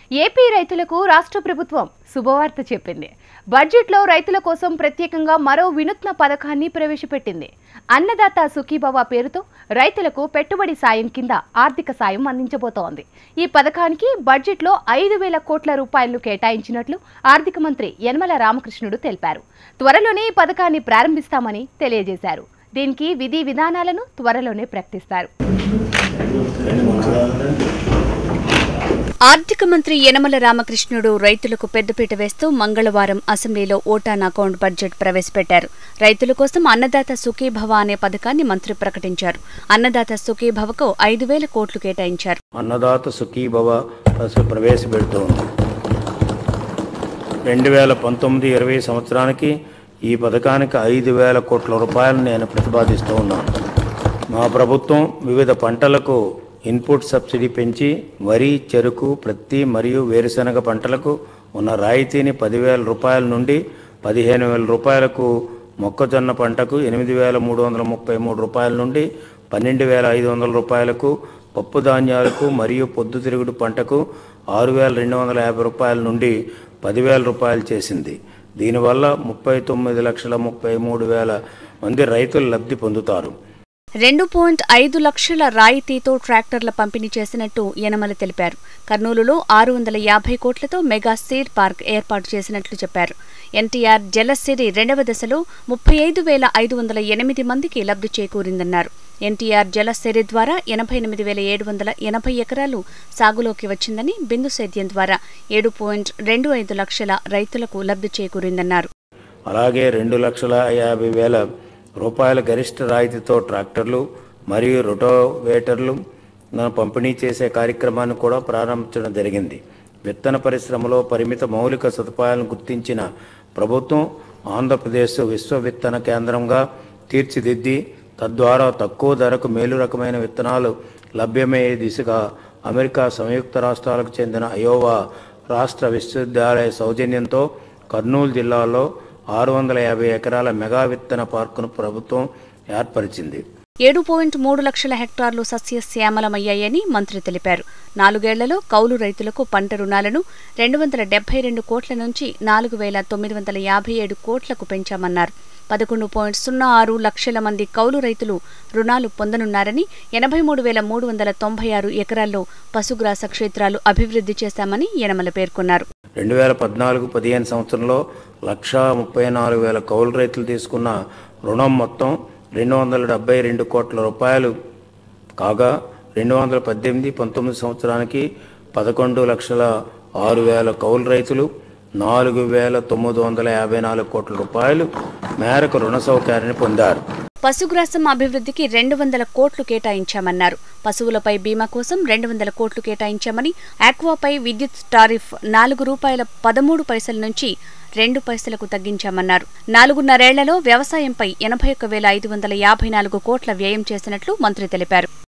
AP రైతులకు రాష్ట్ర ప్రభుత్వం శుభవార్త చెప్పింది బడ్జెట్లో రైతుల కోసం ప్రత్యేకంగా మరో వినూత్న పథకాన్ని ప్రవేశపెట్టింది అన్నదాత సుఖీభవ పేరుతో రైతులకు పెట్టుబడి సాయం కింద ఆర్థిక సాయం అందించబోతోంది ఈ పథకానికి బడ్జెట్లో ఐదు వేల కోట్ల రూపాయలు కేటాయించినట్లు ఆర్థిక మంత్రి యనమల రామకృష్ణుడు తెలిపారు త్వరలోనే ఈ పథకాన్ని ప్రారంభిస్తామని తెలియజేశారు దీనికి విధి విధానాలను త్వరలోనే ప్రకటిస్తారు ఆర్థిక మంత్రి యనమల రామకృష్ణుడు రైతులకు పెద్దపీట వేస్తూ మంగళవారం అసెంబ్లీలో ఓటాన్ అకౌంట్ బడ్జెట్ ప్రవేశపెట్టారు రైతుల కోసం అన్నదాత సుఖీభవ అనే పథకాన్ని మంత్రి ప్రకటించారు అన్నదాత సుఖీభవకు ఐదు వేల కోట్లు కేటాయించారు అన్నదాత సుఖీభవ అసలు ప్రవేశపెడుతోంది రెండు వేల పంతొమ్మిది ఇరవై సంవత్సరానికి ఈ పథకానికి ఐదు వేల కోట్ల రూపాయలు నేను ప్రతిపాదిస్తూ ఉన్నాను మా ప్రభుత్వం వివిధ పంటలకు ఇన్పుట్ సబ్సిడీ పెంచి వరి చెరుకు ప్రత్తి మరియు వేరుశనగ పంటలకు ఉన్న రాయితీని పదివేల రూపాయల నుండి పదిహేను వేల రూపాయలకు మొక్కజొన్న పంటకు ఎనిమిది వేల మూడు వందల ముప్పై మూడు రూపాయల నుండి పన్నెండు వేల ఐదు వందల రూపాయలకు పప్పు ధాన్యాలకు మరియు పొద్దుతిరుగుడు పంటకు ఆరు వేల రెండు వందల యాభై రూపాయల నుండి పదివేల రూపాయలు చేసింది దీనివల్ల ముప్పై తొమ్మిది లక్షల ముప్పై మూడు వేల మంది రైతులు లబ్ధి పొందుతారు రెండు పాయింట్ ఐదు లక్షల రాయితీతో ట్రాక్టర్ల పంపిణీ చేసినట్టు యనమల తెలిపారు కర్నూలులో ఆరు వందల యాభై కోట్లతో మెగా సీడ్ పార్క్ ఏర్పాటు చేసినట్లు చెప్పారు ఎన్టీఆర్ జలసిరి రెండవ దశలో ముప్పై ఐదు వేల ఐదు వందల ఎనిమిది మందికి లబ్ధి చేకూరిందన్నారు ఎన్టీఆర్ జలసిరి ద్వారా ఎనభై ఎనిమిది వేల ఏడు వందల ఎనభై ఎకరాలు సాగులోకి వచ్చిందని బిందు సేద్యం ద్వారా ఏడు పాయింట్ రెండు ఐదు లక్షల రైతులకు లబ్ధి చేకూరిందన్నారు అలాగే రెండు లక్షల యాభై వేల రూపాయల గరిష్ట రాయితీతో ట్రాక్టర్లు మరియు రొటోవేటర్లు పంపిణీ చేసే కార్యక్రమాన్ని కూడా ప్రారంభించడం జరిగింది విత్తన పరిశ్రమలో పరిమిత మౌలిక సదుపాయాలను గుర్తించిన ప్రభుత్వం ఆంధ్రప్రదేశ్ విశ్వ విత్తన కేంద్రంగా తీర్చిదిద్ది తద్వారా తక్కువ ధరకు మేలు రకమైన విత్తనాలు లభ్యమయ్యే దిశగా అమెరికా సంయుక్త రాష్ట్రాలకు చెందిన అయోవా రాష్ట్ర విశ్వవిద్యాలయ సౌజన్యంతో కర్నూలు జిల్లాలో ఆరు వందల యాభై ఎకరాల మెగా విత్తన పార్కును ప్రభుత్వం ఏర్పరిచింది ఏడు పాయింట్ మూడు లక్షల హెక్టార్లు సస్యశ్యామలమయ్యాయని మంత్రి తెలిపారు నాలుగేళ్లలో కౌలు రైతులకు పంట రుణాలను రెండు వందల డెబ్బై రెండు కోట్ల నుంచి నాలుగు వేల తొమ్మిది వందల యాభై ఏడు కోట్లకు పెంచామన్నారు పదకొండు పాయింట్ సున్నా ఆరు లక్షల మంది కౌలు రైతులు రుణాలు పొందనున్నారని ఎనభై మూడు వేల మూడు వందల తొంభై ఆరు ఎకరాల్లో పశుగ్రాస క్షేత్రాలు అభివృద్ధి చేశామని యనమల పేర్కొన్నారు రెండు వేల పద్నాలుగు పదిహేను సంవత్సరంలో లక్షా ముప్పై నాలుగు వేల కౌలు రైతులు తీసుకున్న రుణం మొత్తం రెండు వందల డెబ్బై రెండు కోట్ల రూపాయలు కాగా రెండు వందల పద్దెనిమిది పంతొమ్మిది సంవత్సరానికి పదకొండు లక్షల ఆరు వేల కౌలు రైతులు నాలుగు వేల తొమ్మిది వందల యాభై నాలుగు కోట్ల రూపాయలు మేరకు రుణ సౌకర్యాన్ని పొందారు పశుగ్రాసం అభివృద్ధికి రెండు వందల కోట్లు కేటాయించామన్నారు పశువులపై బీమా కోసం రెండు వందల కోట్లు కేటాయించామని ఆక్వాపై విద్యుత్ టారిఫ్ నాలుగు రూపాయల పదమూడు పైసల నుంచి రెండు పైసలకు తగ్గించామన్నారు నాలుగున్నరేళ్లలో వ్యవసాయంపై ఎనభై ఒక్క వేల ఐదు వందల యాభై నాలుగు కోట్ల వ్యయం చేసినట్లు మంత్రి తెలిపారు